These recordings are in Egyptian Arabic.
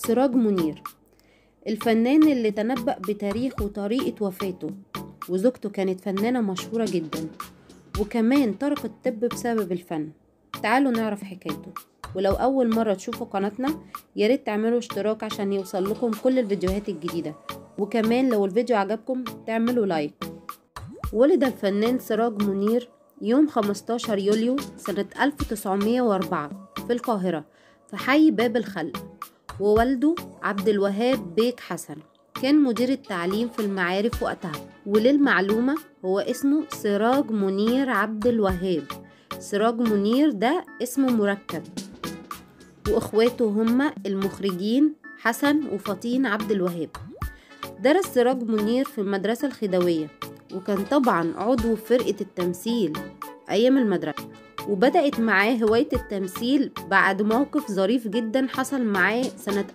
سراج منير الفنان اللي تنبأ بتاريخ وطريقة وفاته وزوجته كانت فنانة مشهورة جدا وكمان ترك الطب بسبب الفن تعالوا نعرف حكايته ولو أول مرة تشوفوا قناتنا ياريت تعملوا اشتراك عشان يوصل لكم كل الفيديوهات الجديدة وكمان لو الفيديو عجبكم تعملوا لايك ولد الفنان سراج منير يوم 15 يوليو سنة 1904 في القاهرة في حي باب الخلق ووالده عبد الوهاب بيك حسن كان مدير التعليم في المعارف وقتها وللمعلومة هو اسمه سراج منير عبد الوهاب سراج منير ده اسمه مركب واخواته هما المخرجين حسن وفطين عبد الوهاب درس سراج منير في المدرسة الخديوية وكان طبعا عضو في فرقة التمثيل أيام المدرسة وبدأت معاه هواية التمثيل بعد موقف ظريف جدا حصل معاه سنة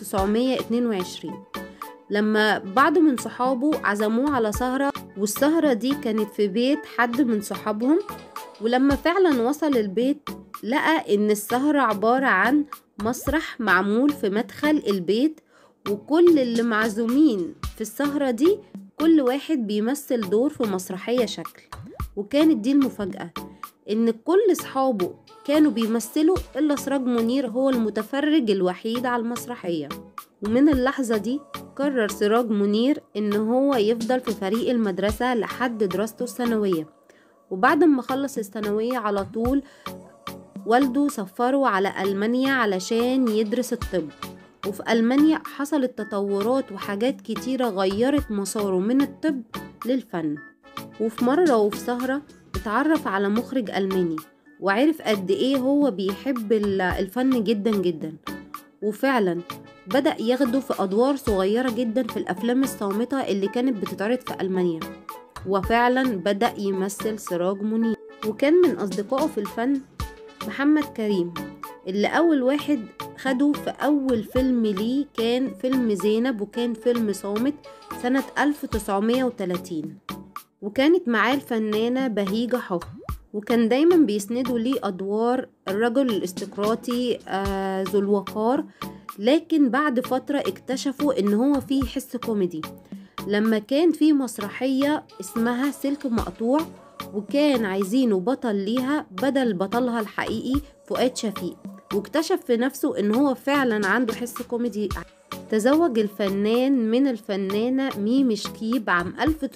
1922 لما بعض من صحابه عزموه على سهرة والسهرة دي كانت في بيت حد من صحابهم ولما فعلا وصل البيت لقى ان السهرة عبارة عن مسرح معمول في مدخل البيت وكل اللي معزومين في السهرة دي كل واحد بيمثل دور في مسرحية شكل وكانت دي المفاجأة ان كل صحابه كانوا بيمثلوا الا سراج منير هو المتفرج الوحيد على المسرحية ومن اللحظة دي قرر سراج منير ان هو يفضل في فريق المدرسة لحد دراسته الثانوية وبعد ما خلص الثانوية على طول والده سفره على ألمانيا علشان يدرس الطب وفي ألمانيا حصلت تطورات وحاجات كتيرة غيرت مساره من الطب للفن وفي مرة وفي سهرة اتعرف على مخرج ألماني وعرف قد ايه هو بيحب الفن جدا جدا وفعلا بدأ ياخده في أدوار صغيرة جدا في الأفلام الصامتة اللي كانت بتتعرض في ألمانيا وفعلا بدأ يمثل سراج منير وكان من أصدقائه في الفن محمد كريم اللي أول واحد خده في أول فيلم ليه كان فيلم زينب وكان فيلم صامت سنة 1930 وكانت معاه الفنانة بهيجة حفظ وكان دايما بيسندوا ليه أدوار الرجل الاستقراطي آه ذو الوقار لكن بعد فترة اكتشفوا ان هو فيه حس كوميدي لما كان في مسرحية اسمها سلك مقطوع وكان عايزينه بطل ليها بدل بطلها الحقيقي فؤاد شفيق واكتشف في نفسه ان هو فعلا عنده حس كوميدي تزوج الفنان من الفنانة ميمي شكيب عام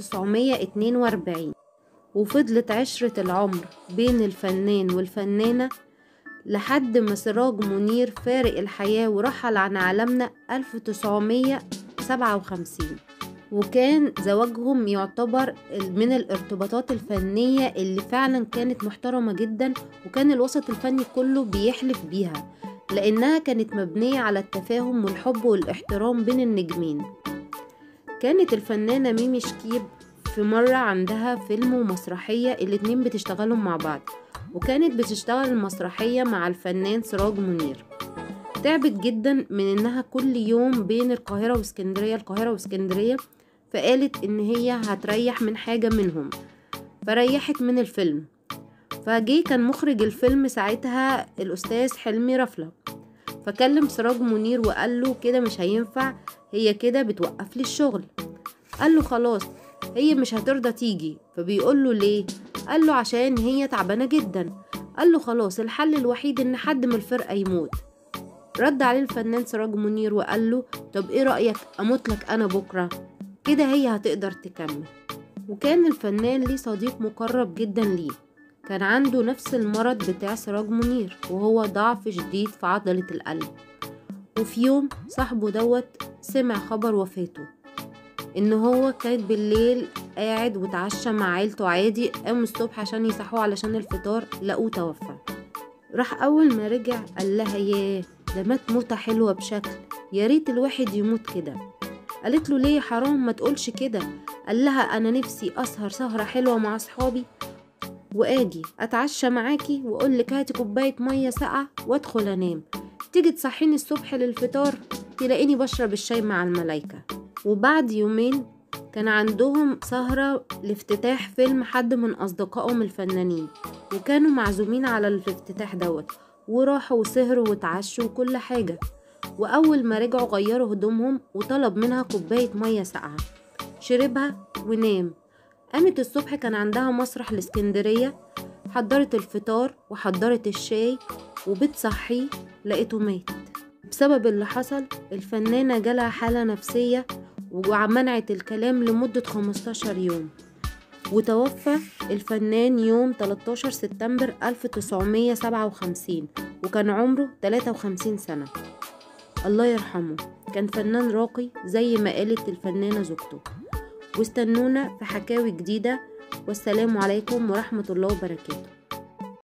1942 وفضلت عشرة العمر بين الفنان والفنانة لحد ما سراج منير فارق الحياة ورحل عن عالمنا 1957 وكان زواجهم يعتبر من الارتباطات الفنية اللي فعلا كانت محترمة جدا وكان الوسط الفني كله بيحلف بيها لأنها كانت مبنية على التفاهم والحب والاحترام بين النجمين كانت الفنانة ميمي شكيب في مرة عندها فيلم ومسرحية الاتنين بتشتغلهم مع بعض وكانت بتشتغل المسرحية مع الفنان سراج منير تعبت جدا من انها كل يوم بين القاهرة واسكندرية القاهرة واسكندرية فقالت ان هي هتريح من حاجة منهم فريحت من الفيلم فجي كان مخرج الفيلم ساعتها الاستاذ حلمي رفلة فكلم سراج منير وقال له كده مش هينفع هي كده بتوقف لي الشغل قال له خلاص هي مش هترضى تيجي فبيقول له ليه قال له عشان هي تعبانة جدا قال له خلاص الحل الوحيد ان حد من الفرقة يموت رد عليه الفنان سراج منير وقال له طب ايه رأيك اموت لك انا بكرة كده هي هتقدر تكمل وكان الفنان ليه صديق مقرب جدا ليه كان عنده نفس المرض بتاع سراج منير وهو ضعف شديد في عضلة القلب وفي يوم صاحبه دوت سمع خبر وفاته ان هو كان بالليل قاعد وتعشى مع عيلته عادي قام الصبح عشان يصحوه علشان الفطار لقوه توفى راح اول ما رجع قال لها ياه ده مات موتة حلوة بشكل يا ريت الواحد يموت كده قالت له ليه حرام ما تقولش كده قال لها انا نفسي اسهر سهرة حلوة مع اصحابي واجي اتعشى معاكي واقول لك هاتي كوباية مية ساقعة وادخل انام تيجي تصحيني الصبح للفطار تلاقيني بشرب الشاي مع الملايكة وبعد يومين كان عندهم سهرة لافتتاح فيلم حد من أصدقائهم الفنانين وكانوا معزومين على الافتتاح دوت وراحوا وسهروا وتعشوا وكل حاجة وأول ما رجعوا غيروا هدومهم وطلب منها كوباية مية ساقعة شربها ونام قامت الصبح كان عندها مسرح الاسكندرية حضرت الفطار وحضرت الشاي وبتصحيه لقيته مات بسبب اللي حصل الفنانة جالها حالة نفسية ومنعت الكلام لمدة 15 يوم وتوفى الفنان يوم 13 سبتمبر 1957 وكان عمره 53 سنة الله يرحمه كان فنان راقي زي ما قالت الفنانة زوجته واستنونا في حكاوي جديدة والسلام عليكم ورحمة الله وبركاته